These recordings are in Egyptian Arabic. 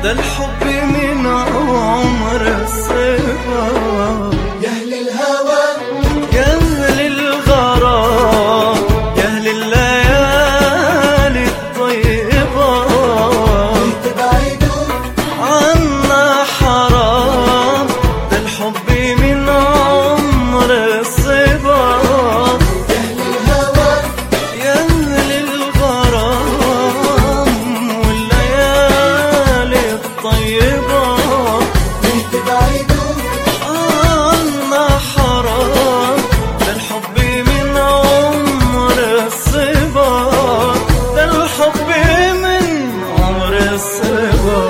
ده الحب من عمر الصبا يا أهل الهوى يا أهل الغرام يا أهل الليالي الطيبة تبعدوا عنا حرام ده الحب من عمر الصبا يا أهل الهوى يا أهل الغرام والليالي الطيبة تبعدوا عنا حرام ده الحب من عمر الصبا ده الحب من عمر الصبا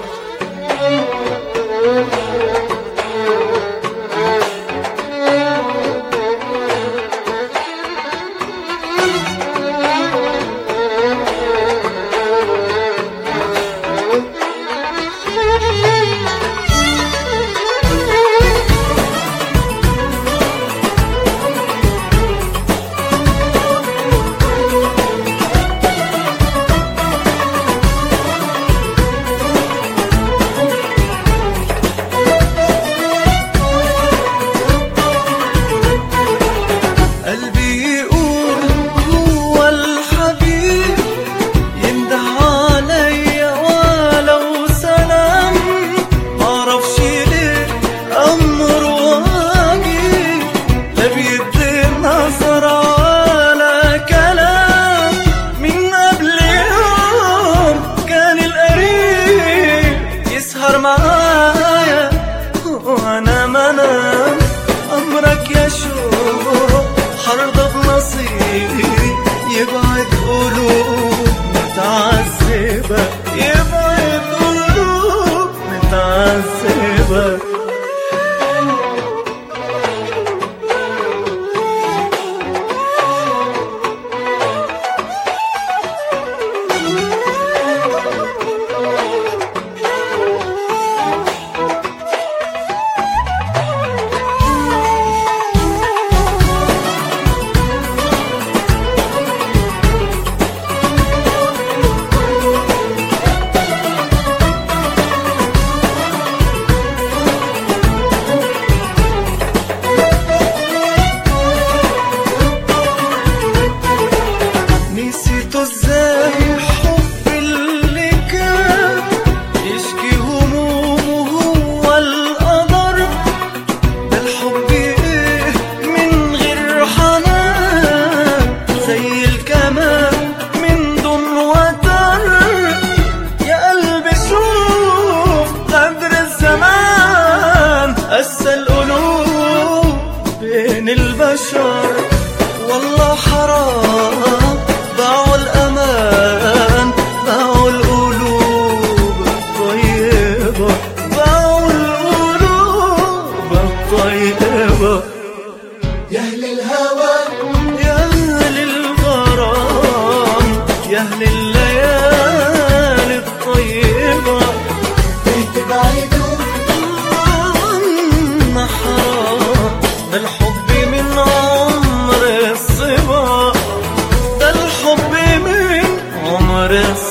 قلبي يقول هو الحبيب ينده عليا ولو سلام معرفش ليه امر واجي لا بيدي نظر ولا كلام من قبل يوم كان القريب يسهر معايا وانا منام امرك يا شوق حرضى بنصيبي يبعد قلوب متعذبة يبعد قلوب متعذبة نسيته ازاي الحب اللي كان يشكي همومه هو القدر ده الحب ايه من غير حنان زي الكمان من دون وتر يا قلبي شوف قدر الزمان قسى القلوب بين البشر والله حرام ضاعوا الأمان ضاعوا القلوب الطيبة ضاعوا القلوب الطيبة يا أهل الهوى يا أهل الغرام يا أهل الليالي الطيبة تبعدوا عنا حرام ده الحب من عمر الصبا ده الحب من عمر الصبا